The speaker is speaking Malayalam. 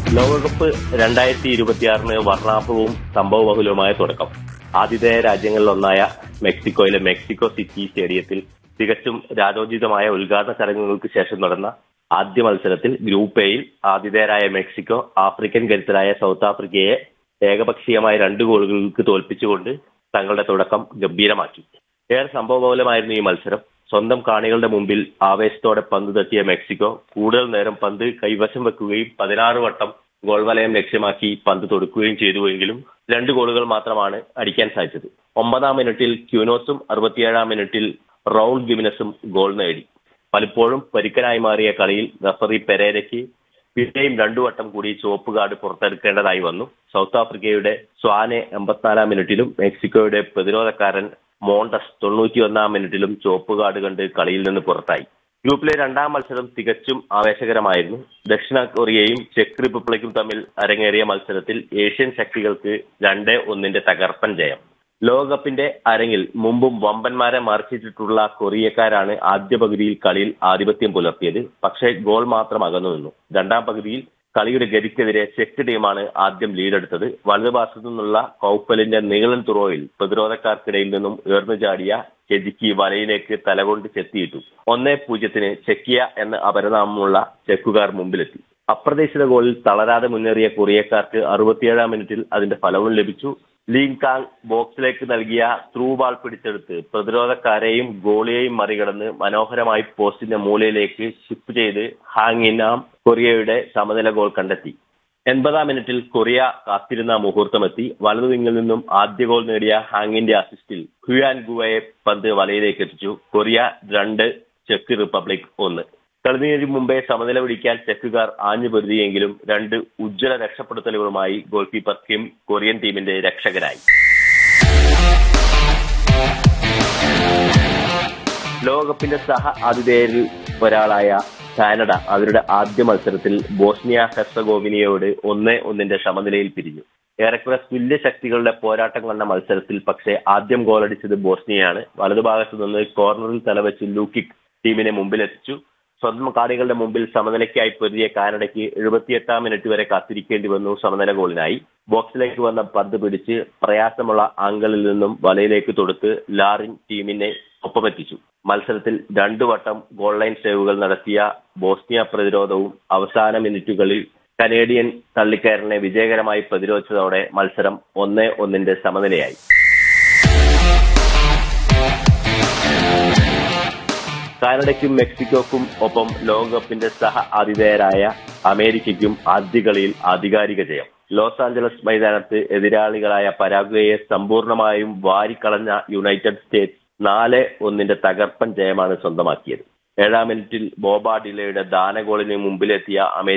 ലോകകപ്പ് രണ്ടായിരത്തി ഇരുപത്തിയാറിന് വർണ്ണാഭവും സംഭവബഹുലവുമായ തുടക്കം ആതിഥേയ രാജ്യങ്ങളിലൊന്നായ മെക്സിക്കോയിലെ മെക്സിക്കോ സിറ്റി സ്റ്റേഡിയത്തിൽ തികച്ചും രാജോചിതമായ ഉദ്ഘാടന ചടങ്ങുകൾക്ക് ശേഷം നടന്ന ആദ്യ മത്സരത്തിൽ ഗ്രൂപ്പ് എയിൽ ആതിഥേയരായ മെക്സിക്കോ ആഫ്രിക്കൻ കരുത്തരായ സൗത്ത് ആഫ്രിക്കയെ ഏകപക്ഷീയമായ രണ്ട് ഗോളുകൾക്ക് തോൽപ്പിച്ചുകൊണ്ട് തങ്ങളുടെ തുടക്കം ഗംഭീരമാക്കി ഏറെ സംഭവബഹുലമായിരുന്നു ഈ മത്സരം സ്വന്തം കാണികളുടെ മുമ്പിൽ ആവേശത്തോടെ പന്ത് തട്ടിയ മെക്സിക്കോ കൂടുതൽ നേരം പന്ത് കൈവശം വെക്കുകയും പതിനാറ് വട്ടം ഗോൾ വലയം ലക്ഷ്യമാക്കി പന്ത് തൊടുക്കുകയും ചെയ്തുവെങ്കിലും രണ്ട് ഗോളുകൾ മാത്രമാണ് അടിക്കാൻ സാധിച്ചത് ഒമ്പതാം മിനിറ്റിൽ ക്യൂനോസും അറുപത്തിയേഴാം മിനിറ്റിൽ റൗൾ ഗിമിനസും ഗോൾ നേടി പലപ്പോഴും പരിക്കനായി മാറിയ കളിയിൽ റഫറി പെരേരയ്ക്ക് പിന്നെയും രണ്ടു വട്ടം കൂടി ചുവപ്പ് കാർഡ് പുറത്തെടുക്കേണ്ടതായി വന്നു സൗത്ത് ആഫ്രിക്കയുടെ സ്വാനെ എൺപത്തിനാലാം മിനിറ്റിലും മെക്സിക്കോയുടെ പ്രതിരോധക്കാരൻ മോണ്ടസ് തൊണ്ണൂറ്റിയൊന്നാം മിനിറ്റിലും ചുവപ്പ് കാർഡ് കണ്ട് കളിയിൽ നിന്ന് പുറത്തായി ഗ്രൂപ്പിലെ രണ്ടാം മത്സരം തികച്ചും ആവേശകരമായിരുന്നു ദക്ഷിണ കൊറിയയും ചെക്ക് റിപ്പബ്ലിക്കും തമ്മിൽ അരങ്ങേറിയ മത്സരത്തിൽ ഏഷ്യൻ ശക്തികൾക്ക് രണ്ട് ഒന്നിന്റെ തകർപ്പൻ ജയം ലോകകപ്പിന്റെ അരങ്ങിൽ മുമ്പും വമ്പന്മാരെ മറിച്ചിട്ടിട്ടുള്ള കൊറിയക്കാരാണ് ആദ്യ പകുതിയിൽ കളിയിൽ ആധിപത്യം പുലർത്തിയത് പക്ഷേ ഗോൾ മാത്രം അകന്നു നിന്നു രണ്ടാം പകുതിയിൽ കളിയുടെ ഗതിക്കെതിരെ ചെക്ക് ടീമാണ് ആദ്യം ലീഡെടുത്തത് വലതുഭാഗത്തു നിന്നുള്ള കൗപ്പലിന്റെ നീളൻ തുറോയിൽ പ്രതിരോധക്കാർക്കിടയിൽ നിന്നും ഉയർന്നു ചാടിയ കെജിക്കി വലയിലേക്ക് തലകൊണ്ട് ചെത്തിയിട്ടു ഒന്നേ പൂജ്യത്തിന് ചെക്കിയ എന്ന അപരനാമമുള്ള ചെക്കുകാർ മുമ്പിലെത്തി അപ്രതീക്ഷിത ഗോളിൽ തളരാതെ മുന്നേറിയ കൊറിയക്കാർക്ക് അറുപത്തിയേഴാം മിനിറ്റിൽ അതിന്റെ ഫലവും ലഭിച്ചു ലീങ്കാങ് ബോക്സിലേക്ക് നൽകിയ ത്രൂ ബാൾ പിടിച്ചെടുത്ത് പ്രതിരോധക്കാരെയും ഗോളിയെയും മറികടന്ന് മനോഹരമായി പോസ്റ്റിന്റെ മൂലയിലേക്ക് ഷിപ്പ് ചെയ്ത് ഹാങ്ങിനാം കൊറിയയുടെ സമനില ഗോൾ കണ്ടെത്തി എൺപതാം മിനിറ്റിൽ കൊറിയ കാത്തിരുന്ന മുഹൂർത്തമെത്തി വലതുവിങ്ങിൽ നിന്നും ആദ്യ ഗോൾ നേടിയ ഹാങ്ങിന്റെ അസിസ്റ്റിൽ ഹുയാൻ ഗുവയെ പന്ത് വലയിലേക്ക് എത്തിച്ചു കൊറിയ രണ്ട് ചെക്ക് റിപ്പബ്ലിക് ഒന്ന് കളിനീരി മുമ്പേ സമനില പിടിക്കാൻ ചെക്കുകാർ ആഞ്ഞു പൊരുതിയെങ്കിലും രണ്ട് ഉജ്ജ്വല രക്ഷപ്പെടുത്തലുകളുമായി ഗോൾ കീപ്പർ കിം കൊറിയൻ ടീമിന്റെ രക്ഷകരായി ലോകകപ്പിന്റെ സഹ ആതിഥേയരിൽ ഒരാളായ കാനഡ അവരുടെ ആദ്യ മത്സരത്തിൽ ബോസ്നിയ ഹെർസഗോവിനിയോട് ഒന്ന് ഒന്നിന്റെ സമനിലയിൽ പിരിഞ്ഞു ഏറെക്കുറെ തുല്യ ശക്തികളുടെ പോരാട്ടം കണ്ട മത്സരത്തിൽ പക്ഷേ ആദ്യം ഗോളടിച്ചത് ബോസ്നിയയാണ് വലതുഭാഗത്തു നിന്ന് കോർണറിൽ തലവെച്ച് ലൂക്കിക് ടീമിനെ മുമ്പിലെത്തിച്ചു സ്വന്തം കാണികളുടെ മുമ്പിൽ സമനിലയ്ക്കായി പൊരുതിയ കാനഡയ്ക്ക് എഴുപത്തിയെട്ടാം മിനിറ്റ് വരെ കാത്തിരിക്കേണ്ടി വന്നു സമനില ഗോളിനായി ബോക്സിലേക്ക് വന്ന പന്ത് പിടിച്ച് പ്രയാസമുള്ള ആംഗിളിൽ നിന്നും വലയിലേക്ക് തൊടുത്ത് ലാറിൻ ടീമിനെ ഒപ്പമെത്തിച്ചു മത്സരത്തിൽ രണ്ടു വട്ടം ഗോൾ ലൈൻ സേവുകൾ നടത്തിയ ബോസ്നിയ പ്രതിരോധവും അവസാന മിനിറ്റുകളിൽ കനേഡിയൻ തള്ളിക്കയറിനെ വിജയകരമായി പ്രതിരോധിച്ചതോടെ മത്സരം ഒന്നേ ഒന്നിന്റെ സമനിലയായി കാനഡയ്ക്കും മെക്സിക്കോക്കും ഒപ്പം ലോകകപ്പിന്റെ സഹ ആതിഥേയരായ അമേരിക്കയ്ക്കും ആദ്യ കളിയിൽ ആധികാരിക ജയം ലോസ് ആഞ്ചലസ് മൈതാനത്ത് എതിരാളികളായ പരാഗ്വയെ സമ്പൂർണമായും വാരിക്കളഞ്ഞ യുണൈറ്റഡ് സ്റ്റേറ്റ്സ് നാല് ഒന്നിന്റെ തകർപ്പൻ ജയമാണ് സ്വന്തമാക്കിയത് ഏഴാം മിനിറ്റിൽ ബോബ ഡിലയുടെ ദാനഗോളിന് മുമ്പിലെത്തിയ അമേരിക്ക